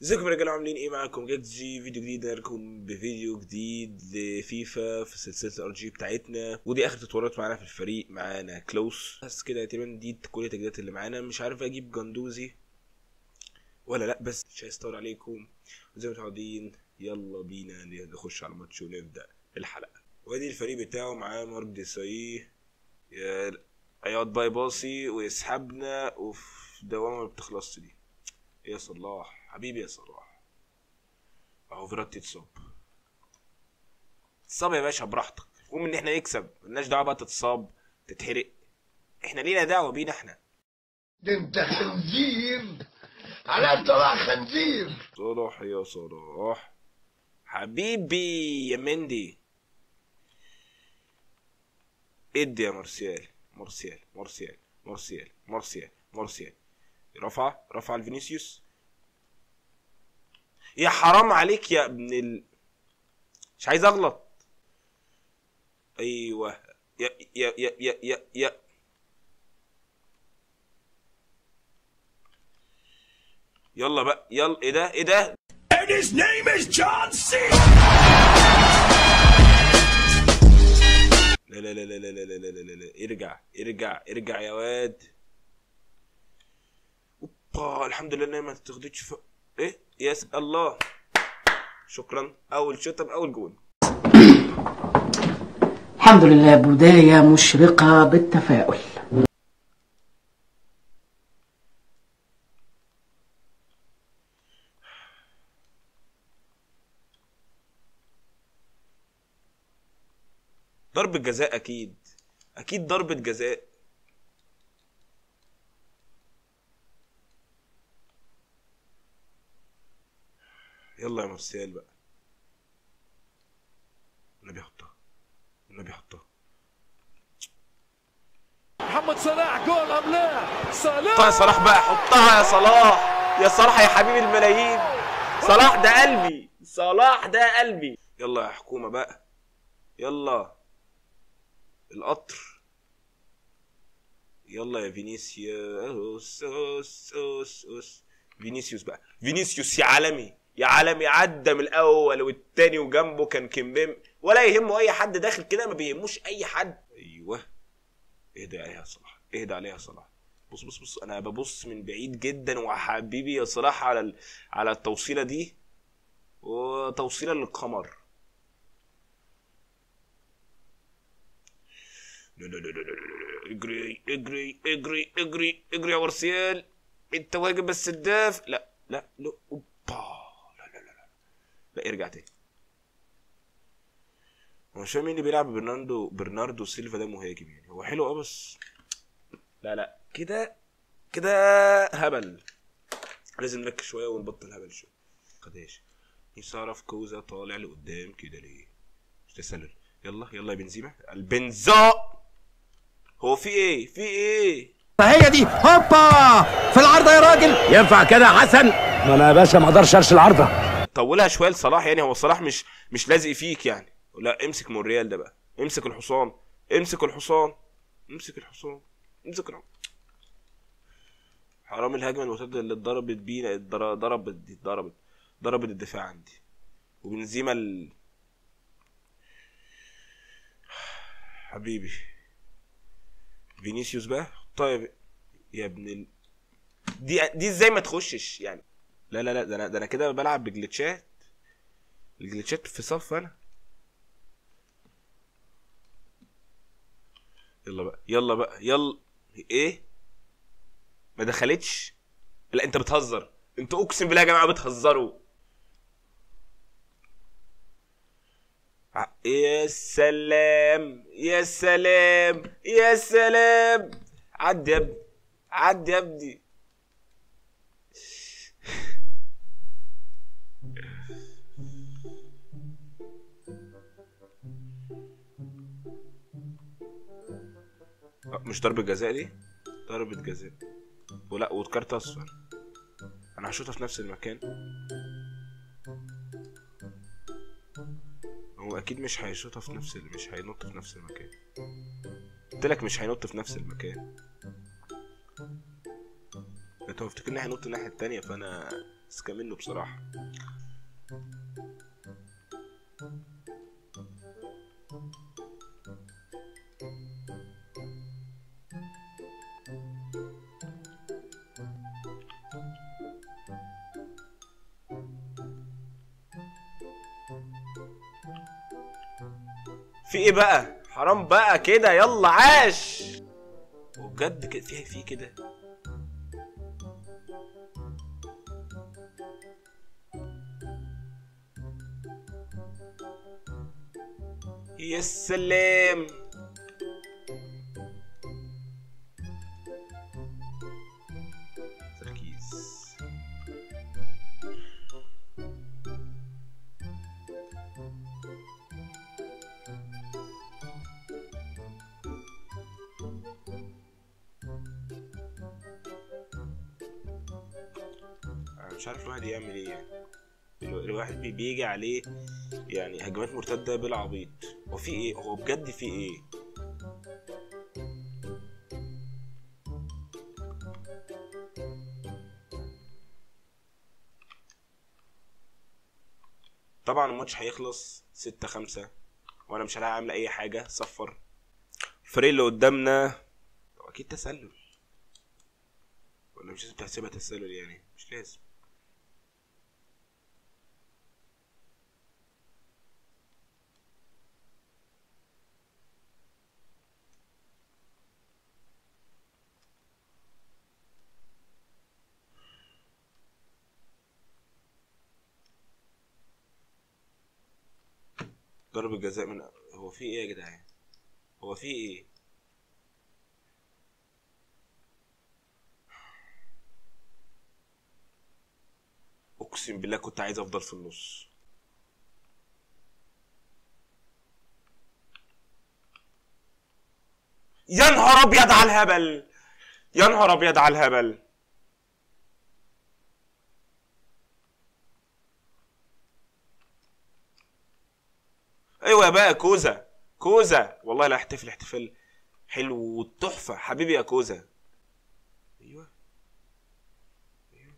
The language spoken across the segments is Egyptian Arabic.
ازيكم يا رجاله عاملين ايه معاكم جاك جي فيديو جديد لكم بفيديو جديد لفيفا في سلسله الار جي بتاعتنا ودي اخر تطورات معانا في الفريق معانا كلوس بس كده تقريبا دي كل التجديدات اللي معانا مش عارف اجيب جندوزي ولا لا بس مش هيستور عليكم زي ما متعودين يلا بينا نخش على الماتش ونبدا الحلقه وادي الفريق بتاعه معاه مارك ديساي هيقعد بقى يباصي ويسحبنا وفي دوامه ما بتخلصش دي يا صلاح حبيبي يا صلاح اهو فيراتي اتصاب اتصاب يا باشا براحتك المهم ان احنا نكسب ملناش دعوه بقى تتصاب تتحرق احنا لينا دعوه بينا احنا ده انت خنزير على صلاح خنزير صلاح يا صلاح حبيبي يا مندي ادي يا مرسيال مرسيال مرسيال مرسيال مرسيال مرسيال رفع رفع لفينيسيوس يا حرام عليك يا ابن ال... مش عايز اغلط ايوه يا يا يا يا يا, يا. يلا بقى يلا ايه ده ايه ده And his name is John C. لا لا لا لا لا لا لا لا لا لا ارجع ارجع ارجع يا واد اوبا الحمد لله انها ما تاخدتش ف... ايه يس الله شكرا اول شوطه باول جون الحمد لله بداية مشرقة بالتفاؤل ضربة جزاء اكيد اكيد ضربة جزاء يلا يا مرسيال بقى النبي حطها النبي حطها محمد صلاح جول ام لا صلاح حطها يا صلاح بقى حطها يا صلاح يا صلاح يا حبيب الملايين صلاح ده قلبي صلاح ده قلبي يلا يا حكومة بقى يلا القطر يلا يا فينيسيوس أوس أوس أوس فينيسيوس بقى فينيسيوس يا عالمي يا عالمي عدى من الاول والتاني وجنبه كان كيمبيم ولا يهمه اي حد داخل كده ما بيهموش اي حد ايوه اهدى عليها يا صلاح اهدى عليها يا صلاح بص بص بص انا ببص من بعيد جدا وحبيبي يا صلاح على ال... على التوصيله دي وتوصيله للقمر لا لا لا لا لا لا. اجري اجري اجري اجري اجري يا مرسيال انت واجب بس الداف لا لا لا اوبا لا لا لا لا لا ارجع تاني هو مش فاهم مين اللي بيلعب برناردو برناردو سيلفا ده مهاجم يعني هو حلو اه بس لا لا كده كده هبل لازم نركز شويه ونبطل هبل شويه قداش يصرف كوزا طالع لقدام كده ليه مش تسلل يلا يلا يا بنزيما البنزاء هو في ايه في ايه هي دي هوبا في العارضه يا راجل ينفع كده يا حسن ما انا يا باشا ما اقدرش ارش العارضه طولها شويه لصلاح يعني هو صلاح مش مش لازق فيك يعني لا امسك مونريال ده بقى امسك الحصان امسك الحصان امسك الحصان امسك الحصان حرام الهجمه المرتده اللي اتضربت بينا اتضر- ضربت دي اتضربت ضربت الدفاع عندي وبنزيما ال... حبيبي فينيسيوس بقى طيب يا ابن ال... دي دي ازاي ما تخشش يعني لا لا لا ده انا ده انا كده بلعب بجلitchات الجلitchات في صف انا يلا بقى يلا بقى يلا ايه ما دخلتش لا انت بتهزر انتوا اقسم بالله يا جماعه بتهزروا ع- يا سلام يا سلام يا سلام عدي يا ابني عدي يا ابني آه، مش ضربة جزاء دي ضربة جزاء ولا وكارت اصفر انا هشوطها في نفس المكان هو اكيد مش هيشوطها في نفس ال- مش هينط في نفس المكان قلت لك مش هينط في نفس المكان انت هو افتكرني هينط الناحيه التانية فانا ماسكه منه بصراحه في ايه بقى حرام بقى كده يلا عاش وبجد كده في في كده يا سلام تركيز انا مش عارف الواحد يعمل ايه يعني الو- الواحد بي- بيجي عليه يعني هجمات مرتده بالعبيط هو في ايه هو بجد في ايه طبعا الماتش هيخلص ستة خمسة وانا مش هلاقي عامل اي حاجة صفر الفريق اللي قدامنا هو اكيد تسلل ولا مش لازم تحسبها تسلل يعني مش لازم ضرب الجزاء من هو في ايه يا جدعان هو في ايه اقسم بالله كنت عايز افضل في النص يا نهار ابيض على الهبل يا نهار ابيض على الهبل ايوه بقى كوزا كوزا والله لا احتفل احتفال حلو وتحفه حبيبي يا كوزا ايوه أيوة.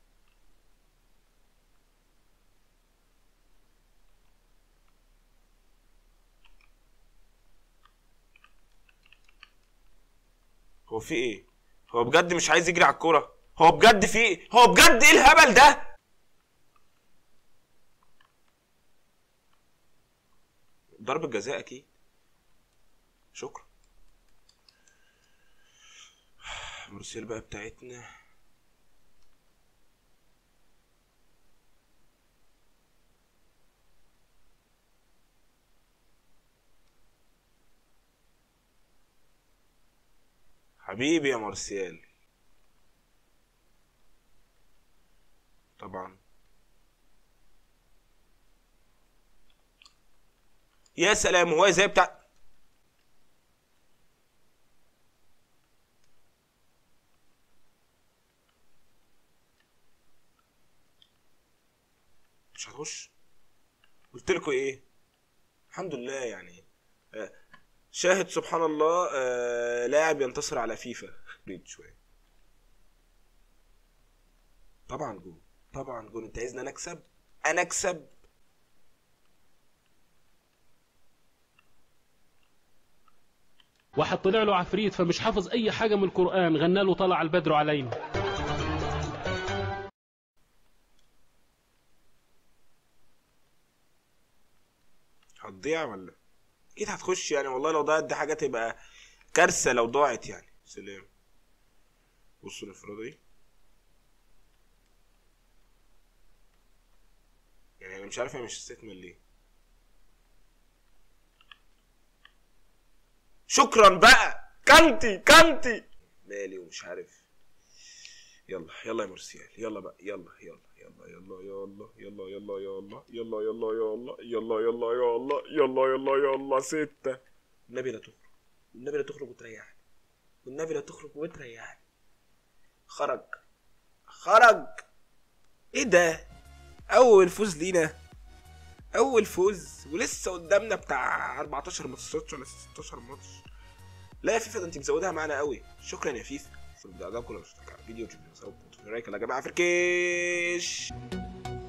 هو في ايه هو بجد مش عايز يجري على الكوره هو بجد في ايه هو بجد ايه الهبل ده ضرب الجزاء اكيد شكرا المرسيل بقى بتاعتنا حبيبي يا مارسيال طبعا يا سلام هو زي بتاع مش هتخش قلت لكم ايه الحمد لله يعني آه، شاهد سبحان الله آه، لاعب ينتصر على فيفا ريد شويه طبعا جون طبعا جون انت عايزني انا اكسب انا اكسب واحد طلع له عفريت فمش حافظ اي حاجه من القران غنى له طلع البدر علينا هتضيع ولا اكيد هتخش يعني والله لو ضاعت دي حاجه تبقى كارثه لو ضاعت يعني سلام بصوا الانفرادة دي يعني انا مش عارف هي مش استثمر ليه شكرا بقى كانتي كانتي مالي ومش عارف يلا يلا يا مرسيال يلا بقى يلا يلا يلا يلا يلا يلا يلا يلا يلا يلا يلا يلا يلا يلا يلا يلا يلا ستة النبي لا تخرج النبي لا تخرج وتريحني والنبي لا تخرج وتريحني خرج خرج ايه ده اول فوز لينا اول فوز ولسه قدامنا بتاع 14 ماتش ولا 16 ماتش لا يا فيفا ده انت مزودها معانا قوي شكرا يا فيفا ده عجبكم لو مش على الفيديو تشوفوا يا جماعه فركش